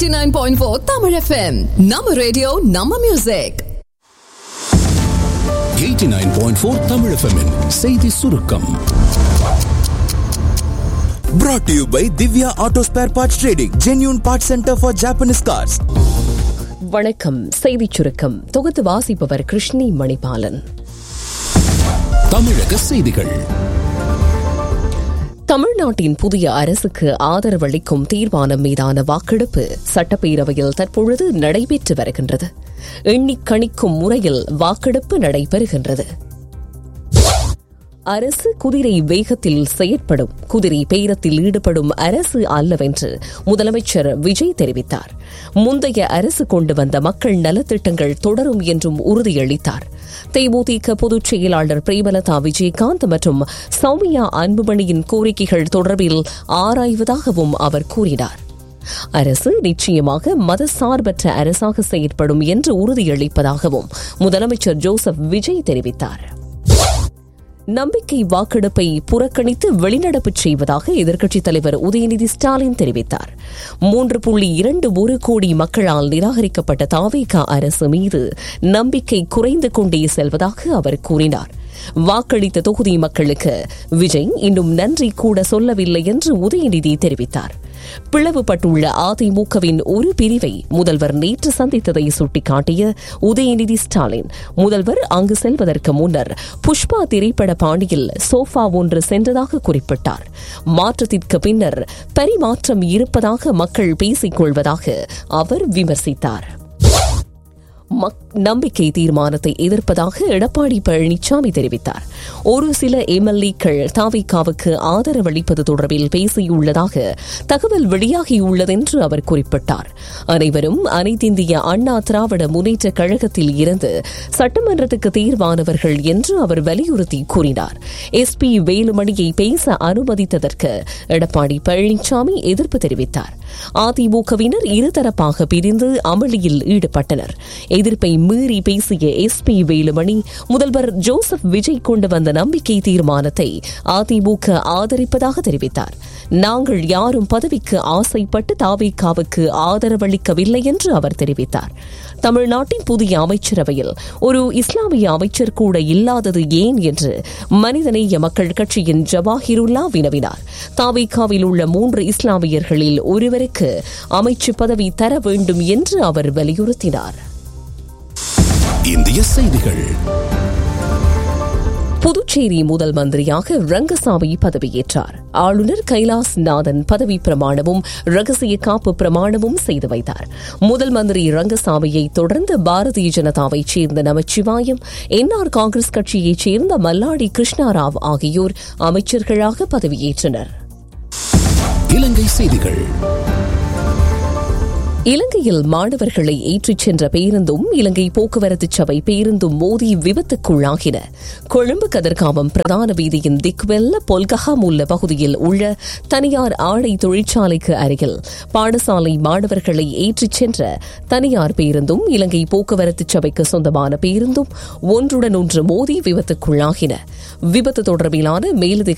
89.4 Tamil FM. Nama radio, Nama music. 89.4 Tamil FM -இன் செய்தி சுருக்கம் Brought to you by Divya Auto Spare Parts Trading, genuine parts center for Japanese cars. வணக்கம் செய்திச் சுருக்கம் தொகுத்து வாசிப்பவர் கிருஷ்ணி மணிபாலன் தமிழக செய்திகள் தமிழ்நாட்டின் புதிய அரசுக்கு ஆதரவளிக்கும் தீர்மானம் மீதான வாக்கெடுப்பு சட்டப்பேரவையில் தற்பொழுது நடைபெற்று வருகின்றது எண்ணிக் கணிக்கும் முறையில் வாக்கெடுப்பு நடைபெறுகின்றது அரசு குதிரை வேகத்தில் செயற்படும் குதிரை பேரத்தில் ஈடுபடும் அரசு அல்லவென்று முதலமைச்சர் விஜய் தெரிவித்தார் முந்தைய அரசு கொண்டு வந்த மக்கள் நலத்திட்டங்கள் தொடரும் என்றும் உறுதியளித்தார் தேமுதிக பொதுச் செயலாளர் பிரேமலதா விஜயகாந்த் மற்றும் சௌமியா அன்புமணியின் கோரிக்கைகள் தொடர்பில் ஆராய்வதாகவும் அவர் கூறினார் அரசு நிச்சயமாக மதசார்பற்ற அரசாக செயற்படும் என்று உறுதியளிப்பதாகவும் முதலமைச்சர் ஜோசப் விஜய் தெரிவித்தார் நம்பிக்கை வாக்கெடுப்பை புறக்கணித்து வெளிநடப்பு செய்வதாக எதிர்க்கட்சித் தலைவர் உதயநிதி ஸ்டாலின் தெரிவித்தார் மூன்று புள்ளி இரண்டு ஒரு கோடி மக்களால் நிராகரிக்கப்பட்ட தாவேகா அரசு மீது நம்பிக்கை குறைந்து கொண்டே செல்வதாக அவர் கூறினார் வாக்களித்த தொகுதி மக்களுக்கு விஜய் இன்னும் நன்றி கூட சொல்லவில்லை என்று உதயநிதி தெரிவித்தார் பிளவுபட்டுள்ள அதிமுகவின் ஒரு பிரிவை முதல்வர் நேற்று சந்தித்ததை சுட்டிக்காட்டிய உதயநிதி ஸ்டாலின் முதல்வர் அங்கு செல்வதற்கு முன்னர் புஷ்பா திரைப்பட பாணியில் சோஃபா ஒன்று சென்றதாக குறிப்பிட்டார் மாற்றத்திற்கு பின்னர் பரிமாற்றம் இருப்பதாக மக்கள் பேசிக் கொள்வதாக அவர் விமர்சித்தார் நம்பிக்கை தீர்மானத்தை எதிர்ப்பதாக எடப்பாடி பழனிசாமி தெரிவித்தார் ஒரு சில எம்எல்ஏக்கள் தாவிகாவுக்கு ஆதரவளிப்பது தொடர்பில் பேசியுள்ளதாக தகவல் வெளியாகியுள்ளதென்று அவர் குறிப்பிட்டார் அனைவரும் அனைத்திந்திய அண்ணா திராவிட முன்னேற்ற கழகத்தில் இருந்து சட்டமன்றத்துக்கு தேர்வானவர்கள் என்று அவர் வலியுறுத்தி கூறினார் எஸ் பி வேலுமணியை பேச அனுமதித்ததற்கு எடப்பாடி பழனிசாமி எதிர்ப்பு தெரிவித்தார் அதிமுகவினர் இருதரப்பாக பிரிந்து அமளியில் ஈடுபட்டனர் எதிர்ப்பை மீறி பேசிய எஸ் பி வேலுமணி முதல்வர் ஜோசப் விஜய் கொண்டு வந்த நம்பிக்கை தீர்மானத்தை அதிமுக ஆதரிப்பதாக தெரிவித்தார் நாங்கள் யாரும் பதவிக்கு ஆசைப்பட்டு தாவிகாவுக்கு ஆதரவளிக்கவில்லை என்று அவர் தெரிவித்தார் தமிழ்நாட்டின் புதிய அமைச்சரவையில் ஒரு இஸ்லாமிய அமைச்சர் கூட இல்லாதது ஏன் என்று மனிதநேய மக்கள் கட்சியின் ஜவாஹிருல்லா வினவினார் தாவிகாவில் உள்ள மூன்று இஸ்லாமியர்களில் ஒருவருக்கு அமைச்சு பதவி தர வேண்டும் என்று அவர் வலியுறுத்தினார் இந்திய செய்திகள் புதுச்சேரி முதல் மந்திரியாக ரங்கசாமி பதவியேற்றார் ஆளுநர் கைலாஸ் நாதன் பதவி பிரமாணமும் ரகசிய காப்பு பிரமாணமும் செய்து வைத்தார் முதல் மந்திரி ரங்கசாமியை தொடர்ந்து பாரதிய ஜனதாவைச் சேர்ந்த நமச்சிவாயம் என்ஆர் காங்கிரஸ் கட்சியைச் சேர்ந்த மல்லாடி கிருஷ்ணாராவ் ஆகியோர் அமைச்சர்களாக பதவியேற்றனர் இலங்கை செய்திகள் இலங்கையில் மாணவர்களை ஏற்றிச் சென்ற பேருந்தும் இலங்கை போக்குவரத்து சபை பேருந்தும் மோதி விபத்துக்குள்ளாகின கொழும்பு கதர்காமம் பிரதான வீதியின் திக்வெல்ல பொல்கஹாம் உள்ள பகுதியில் உள்ள தனியார் ஆடை தொழிற்சாலைக்கு அருகில் பாடசாலை மாணவர்களை ஏற்றிச் சென்ற தனியார் பேருந்தும் இலங்கை போக்குவரத்து சபைக்கு சொந்தமான பேருந்தும் ஒன்றுடன் ஒன்று மோதி விபத்துக்குள்ளாகின விபத்து தொடர்பிலான மேலதிக